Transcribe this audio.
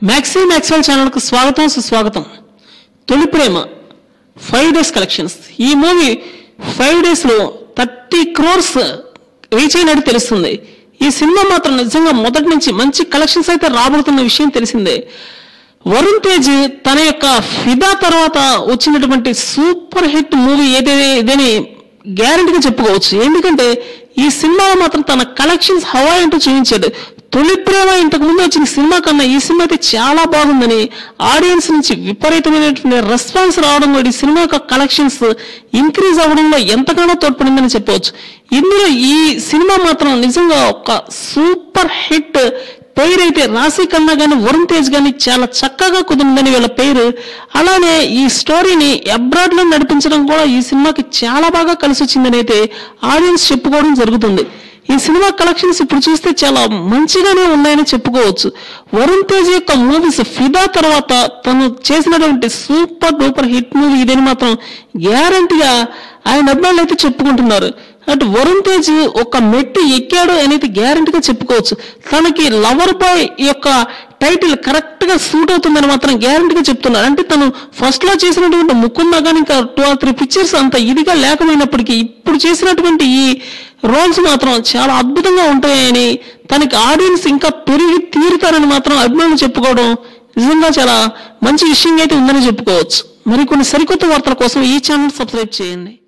maxi Maxwell ఛానల్కు స్వాగతం సుస్వాగతం Tholi Prema five days collections movie five ఫైవ్ డేస్లో థర్టీ క్రోర్స్ రీచ్ అయినట్టు తెలుస్తుంది ఈ సినిమా మాత్రం నిజంగా మొదటి నుంచి మంచి కలెక్షన్స్ అయితే రాబోతున్న విషయం తెలిసిందే వరుణ్ తేజ్ తన యొక్క ఫిదా తర్వాత వచ్చినటువంటి సూపర్ హిట్ మూవీ ఏదైతే ఇదని గ్యారంటీగా చెప్పుకోవచ్చు ఎందుకంటే ఈ సినిమా మాత్రం తన కలెక్షన్స్ హవా ఏంటో చూపించాడు తొలి ప్రేమ ఇంతకు ముందు వచ్చిన సినిమా కన్నా ఈ సినిమా అయితే చాలా బాగుందని ఆడియన్స్ నుంచి విపరీతమైనటువంటి రెస్పాన్స్ రావడం కూడా ఈ సినిమా యొక్క కలెక్షన్స్ ఇంక్రీజ్ అవ్వడంలో ఎంతగానో తోడ్పడిందని చెప్పవచ్చు ఇందులో ఈ సినిమా మాత్రం నిజంగా ఒక సూపర్ హిట్ పేరు అయితే రాశి కన్నా కానీ వరుణ్ తేజ్ కానీ చాలా చక్కగా కుదిరిందని వీళ్ళ పేరు అలానే ఈ స్టోరీని అబ్రాడ్ లో నడిపించడం కూడా ఈ సినిమాకి చాలా బాగా కలిసి వచ్చిందని అయితే ఆడియన్స్ చెప్పుకోవడం జరుగుతుంది ఈ సినిమా కలెక్షన్స్ ఇప్పుడు చూస్తే చాలా మంచిగానే ఉన్నాయని చెప్పుకోవచ్చు వరుణ్ తేజ్ యొక్క మూవీస్ ఫిదా తర్వాత తను చేసినటువంటి సూపర్ డూపర్ హిట్ మూవీ ఇదని మాత్రం గ్యారంటీగా ఆయన అభిమానులు అయితే చెప్పుకుంటున్నారు అటు వరుణ్ తేజ్ ఒక మెట్టు ఎక్కాడు అనేది గ్యారంటీగా చెప్పుకోవచ్చు తనకి లవర్ బాయ్ యొక్క టైటిల్ కరెక్ట్ గా సూట్ అవుతుందని మాత్రం గ్యారంటీగా చెప్తున్నారు అంటే తను ఫస్ట్ లో చేసినటువంటి ముక్కున్నా కానీ ఇంకా టూ ఆర్ త్రీ పిక్చర్స్ అంత ఇదిగా లేకపోయినప్పటికీ ఇప్పుడు చేసినటువంటి ఈ రోల్స్ మాత్రం చాలా అద్భుతంగా ఉంటాయని తనకి ఆడియన్స్ ఇంకా పెరిగి తీరుతారని మాత్రం అభిమానులు చెప్పుకోవడం నిజంగా చాలా మంచి విషయంగా అయితే ఉందని చెప్పుకోవచ్చు మరికొన్ని సరికొత్త వార్తల కోసం ఈ ఛానల్ సబ్స్క్రైబ్ చేయండి